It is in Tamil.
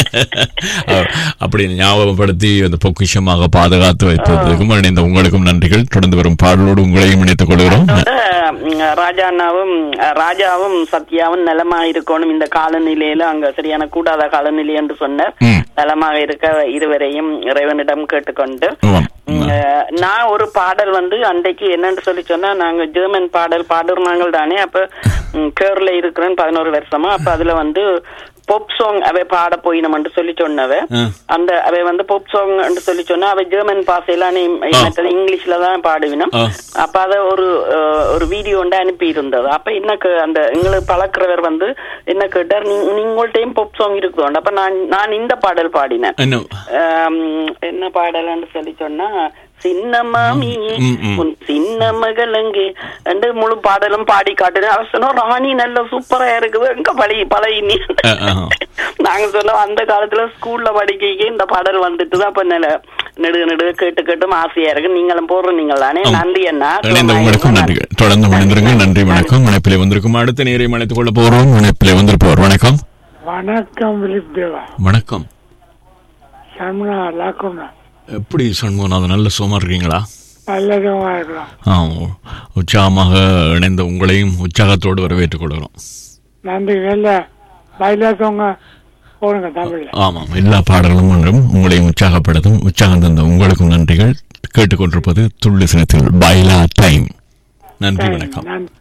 அஹ், அப்படி ஞாபகப்படுத்தி அந்த பொக்கிஷமாக பாதுகாத்து வைப்பதற்கும் இணைந்த உங்களுக்கும் நன்றிகள் தொடர்ந்து வரும் பாடலோடு உங்களையும் இணைத்துக் கொள்கிறோம் அதோட ம், ராஜா அண்ணாவும் அஹ், ராஜாவும் சத்யாவும் நலமா இருக்கணும் இந்த காலநிலையில அங்க சரியான கூடாத காலநிலை என்று சொன்னார் ம். நலமாக இருக்க இருவரையும் இறைவனிடம் கேட்டுக்கொண்டு ஆமாம். ம், அஹ், நான் ஒரு பாடல் வந்து அன்றைக்கு என்னன்னு சொல்லி சொன்னா நாங்க ஜெர்மன் பாடல் பாடுறாங்க தானே அப்ப ம், கேர்ல இருக்கிறேன் பதினோரு வருஷமா அப்ப அதுல வந்து பொப் சாங் அவை பாட போயினோம்னு சொல்லி சொன்னவ ஆ. அந்த அவை வந்து பொப் சாங் சொல்லி சொன்னா அவை ஜெர்மன் பாசையில நீ மற்றது இங்கிலீஷ்ல தான் பாடுவினோம் ஆ. அப்ப அத ஒரு அஹ், ஒரு வீடியோ ஒன்று அனுப்பி இருந்தது அப்ப என்ன கே- அந்த எங்களுக்கு பழக்கிறவர் வந்து என்ன கேட்டார் நீ- நீங்கள்ட்டையும் பொப் சாங் இருக்குதோண்டு அப்ப நான் நான் இந்த பாடல் பாடினேன் என்ன ஆம், என்ன பாடல்னு சொல்லி சொன்னா சின்ன மாமி ம், ம். உன் சின்ன மகள் அங்கே ரெண்டு முழு பாடலும் பாடி காட்டுறேன் அவர் சொன்னா ராணி நல்ல சூப்பரா இருக்குது எங்க பழகி பழகி நீ ஆ, ஆ. நாங்க சொன்னோம் அந்த காலத்துல ஸ்கூல்ல படிக்க இந்த பாடல் வந்துட்டு அப்ப நல்ல நெடுக நெடுக கேட்டு கேட்டும் ஆசையா இருக்கு நீங்களும் போடுற நீங்கள் தானே ஆம். நன்றி அண்ணா இணைந்த உங்களுக்கும் நன்றிகள் தொடர்ந்து இணைந்திருங்கள் நன்றி வணக்கம் இணைப்பிலே வந்திருக்கும் அடுத்த நேரை அழைத்துக் கொள்ள போறோம் இணைப்பிலே வந்திருப்போர் வணக்கம் வணக்கம் விலிப் தேவா வணக்கம் சர்மனா லாக்குனா எப்படி சண்முகநாதன் நல்ல சுகமா இருக்கீங்களா நல்லதுமா இருக்கிறோம் ஆ உ- உற்சாகமாக இணைந்த உங்களையும் உற்சாகத்தோடு வரவேற்றுக் கொள்கிறோம் நன்றி நல்ல பயிலாத்தவங்க போடுங்க தமிழ்ல ஆமாம் எல்லா பாடல்களும் ஒன்றும் உங்களையும் உற்சாகப்படுத்தும் உற்சாகம் தந்த உங்களுக்கும் நன்றிகள் கேட்டுக்கொண்டிருப்பது துள்ளு சினத்தில் பைலா டைம் நன்றி வணக்கம் நன்றி